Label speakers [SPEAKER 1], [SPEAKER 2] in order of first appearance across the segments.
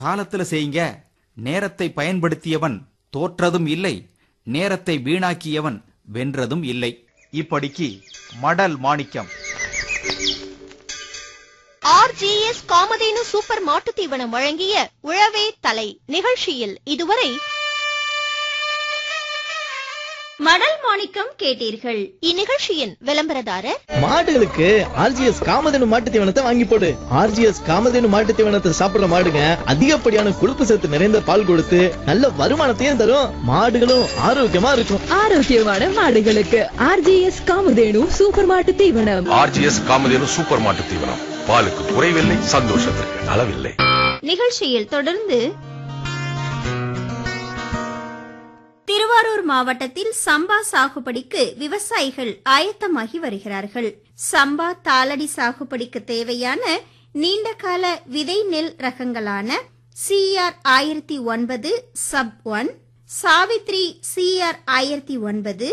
[SPEAKER 1] காலத்துல செய்யுங்க நேரத்தை பயன்படுத்தியவன் தோற்றதும் இல்லை நேரத்தை வீணாக்கியவன் வென்றதும் இல்லை இப்படிக்கு மடல் மாணிக்கம்
[SPEAKER 2] ஆர்ஜிஎஸ் காமதேனு சூப்பர் மாட்டுத் தீவனம் வழங்கிய உழவே தலை நிகழ்ச்சியில் இதுவரை மடல் மாணிக்கம் கேட்டீர்கள் இந்நிகழ்ச்சியின் விளம்பரதாரர்
[SPEAKER 3] மாடுகளுக்கு ஆர்ஜிஎஸ் காமதேனு மாட்டு தீவனத்தை வாங்கி போடு ஆர்ஜிஎஸ் காமதேனு மாட்டு தீவனத்தை சாப்பிடுற மாடுங்க அதிகப்படியான கொழுப்பு சத்து நிறைந்த பால் கொடுத்து நல்ல வருமானத்தையும் தரும் மாடுகளும் ஆரோக்கியமா இருக்கும்
[SPEAKER 4] ஆரோக்கியமான மாடுகளுக்கு ஆர்ஜிஎஸ் காமதேனு சூப்பர் மாட்டு தீவனம்
[SPEAKER 5] ஆர்ஜிஎஸ் காமதேனு சூப்பர் மாட்டு தீவனம் பாலுக்கு குறைவில்லை சந்தோஷத்திற்கு அளவில்லை
[SPEAKER 2] நிகழ்ச்சியில் தொடர்ந்து திருவாரூர் மாவட்டத்தில் சம்பா சாகுபடிக்கு விவசாயிகள் ஆயத்தமாகி வருகிறார்கள் சம்பா தாளடி சாகுபடிக்கு தேவையான நீண்டகால விதை நெல் ரகங்களான சிஆர் ஆயிரத்தி ஒன்பது சப் ஒன் சாவித்ரி சிஆர் ஆயிரத்தி ஒன்பது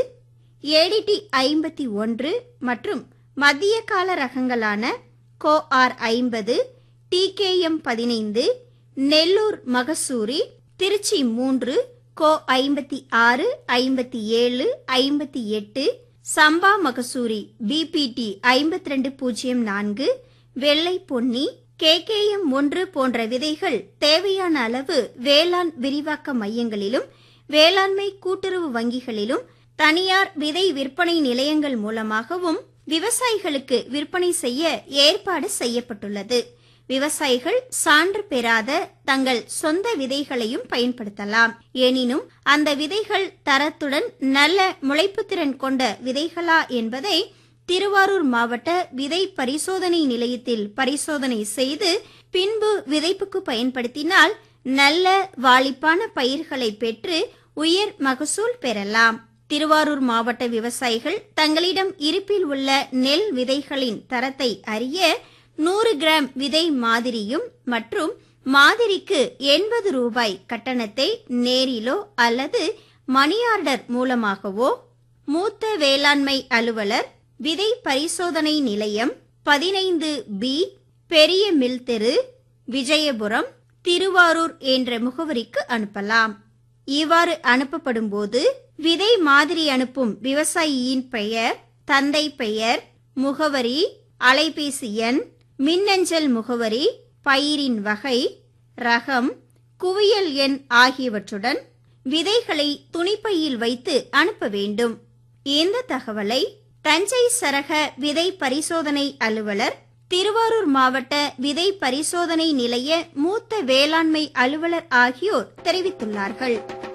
[SPEAKER 2] ஏடிடி ஐம்பத்தி ஒன்று மற்றும் மத்திய கால ரகங்களான கோ ஆர் ஐம்பது டிகேஎம் பதினைந்து நெல்லூர் மகசூரி திருச்சி மூன்று கோ ஐம்பத்தி ஆறு ஐம்பத்தி ஏழு ஐம்பத்தி எட்டு சம்பா மகசூரி பிபிடி ஐம்பத்தி ரெண்டு பூஜ்ஜியம் நான்கு வெள்ளை பொன்னி கேகேஎம் ஒன்று போன்ற விதைகள் தேவையான அளவு வேளாண் விரிவாக்க மையங்களிலும் வேளாண்மை கூட்டுறவு வங்கிகளிலும் தனியார் விதை விற்பனை நிலையங்கள் மூலமாகவும் விவசாயிகளுக்கு விற்பனை செய்ய ஏற்பாடு செய்யப்பட்டுள்ளது விவசாயிகள் சான்று பெறாத தங்கள் சொந்த விதைகளையும் பயன்படுத்தலாம் எனினும் அந்த விதைகள் தரத்துடன் நல்ல முளைப்புத்திறன் கொண்ட விதைகளா என்பதை திருவாரூர் மாவட்ட விதை பரிசோதனை நிலையத்தில் பரிசோதனை செய்து பின்பு விதைப்புக்கு பயன்படுத்தினால் நல்ல வாளிப்பான பயிர்களை பெற்று உயர் மகசூல் பெறலாம் திருவாரூர் மாவட்ட விவசாயிகள் தங்களிடம் இருப்பில் உள்ள நெல் விதைகளின் தரத்தை அறிய நூறு கிராம் விதை மாதிரியும் மற்றும் மாதிரிக்கு எண்பது ரூபாய் கட்டணத்தை நேரிலோ அல்லது மணி ஆர்டர் மூலமாகவோ மூத்த வேளாண்மை அலுவலர் விதை பரிசோதனை நிலையம் பதினைந்து பி பெரிய மில் தெரு விஜயபுரம் திருவாரூர் என்ற முகவரிக்கு அனுப்பலாம் இவ்வாறு அனுப்பப்படும் போது விதை மாதிரி அனுப்பும் விவசாயியின் பெயர் தந்தை பெயர் முகவரி அலைபேசி எண் மின்னஞ்சல் முகவரி பயிரின் வகை ரகம் குவியல் எண் ஆகியவற்றுடன் விதைகளை துணிப்பையில் வைத்து அனுப்ப வேண்டும் இந்த தகவலை தஞ்சை சரக விதை பரிசோதனை அலுவலர் திருவாரூர் மாவட்ட விதை பரிசோதனை நிலைய மூத்த வேளாண்மை அலுவலர் ஆகியோர் தெரிவித்துள்ளார்கள்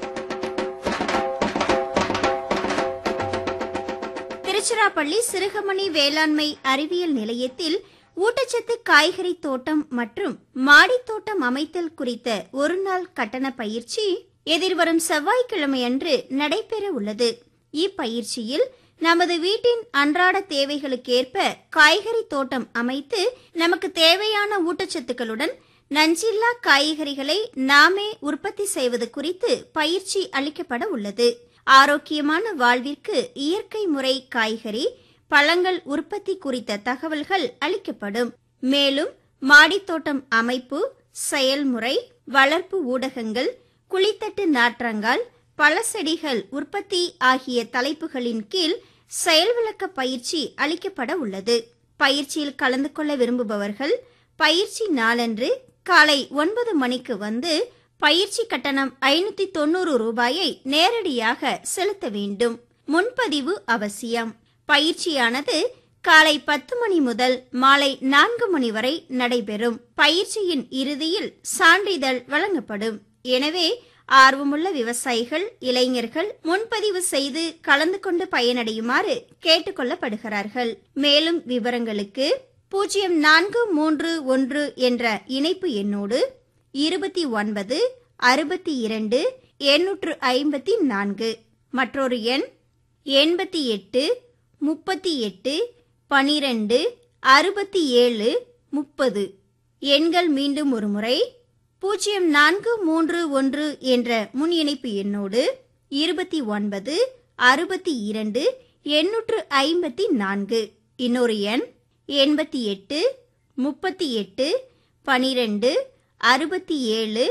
[SPEAKER 2] திருச்சிராப்பள்ளி சிறுகமணி வேளாண்மை அறிவியல் நிலையத்தில் ஊட்டச்சத்து காய்கறி தோட்டம் மற்றும் மாடித் தோட்டம் அமைத்தல் குறித்த ஒருநாள் கட்டண பயிற்சி எதிர்வரும் செவ்வாய்க்கிழமை அன்று நடைபெற உள்ளது இப்பயிற்சியில் நமது வீட்டின் அன்றாட தேவைகளுக்கேற்ப காய்கறி தோட்டம் அமைத்து நமக்கு தேவையான ஊட்டச்சத்துக்களுடன் நஞ்சில்லா காய்கறிகளை நாமே உற்பத்தி செய்வது குறித்து பயிற்சி அளிக்கப்பட உள்ளது ஆரோக்கியமான வாழ்விற்கு இயற்கை முறை காய்கறி பழங்கள் உற்பத்தி குறித்த தகவல்கள் அளிக்கப்படும் மேலும் மாடித்தோட்டம் அமைப்பு செயல்முறை வளர்ப்பு ஊடகங்கள் குளித்தட்டு நாற்றங்கால் பழச்செடிகள் உற்பத்தி ஆகிய தலைப்புகளின் கீழ் செயல் விளக்க பயிற்சி அளிக்கப்பட உள்ளது பயிற்சியில் கலந்து கொள்ள விரும்புபவர்கள் பயிற்சி நாளன்று காலை ஒன்பது மணிக்கு வந்து பயிற்சி கட்டணம் ஐநூத்தி தொண்ணூறு ரூபாயை நேரடியாக செலுத்த வேண்டும் முன்பதிவு அவசியம் பயிற்சியானது காலை பத்து மணி முதல் மாலை நான்கு மணி வரை நடைபெறும் பயிற்சியின் இறுதியில் சான்றிதழ் வழங்கப்படும் எனவே ஆர்வமுள்ள விவசாயிகள் இளைஞர்கள் முன்பதிவு செய்து கலந்து கொண்டு பயனடையுமாறு கேட்டுக்கொள்ளப்படுகிறார்கள் மேலும் விவரங்களுக்கு பூஜ்ஜியம் நான்கு மூன்று ஒன்று என்ற இணைப்பு எண்ணோடு இருபத்தி ஒன்பது அறுபத்தி இரண்டு எண்ணூற்று ஐம்பத்தி நான்கு மற்றொரு எண் எண்பத்தி எட்டு முப்பத்தி எட்டு பனிரெண்டு அறுபத்தி ஏழு முப்பது எண்கள் மீண்டும் ஒரு முறை பூஜ்ஜியம் நான்கு மூன்று ஒன்று என்ற முன் இணைப்பு எண்ணோடு இருபத்தி ஒன்பது அறுபத்தி இரண்டு எண்ணூற்று ஐம்பத்தி நான்கு இன்னொரு எண் எண்பத்தி எட்டு முப்பத்தி எட்டு பனிரெண்டு
[SPEAKER 6] அறுபத்தி ஏழு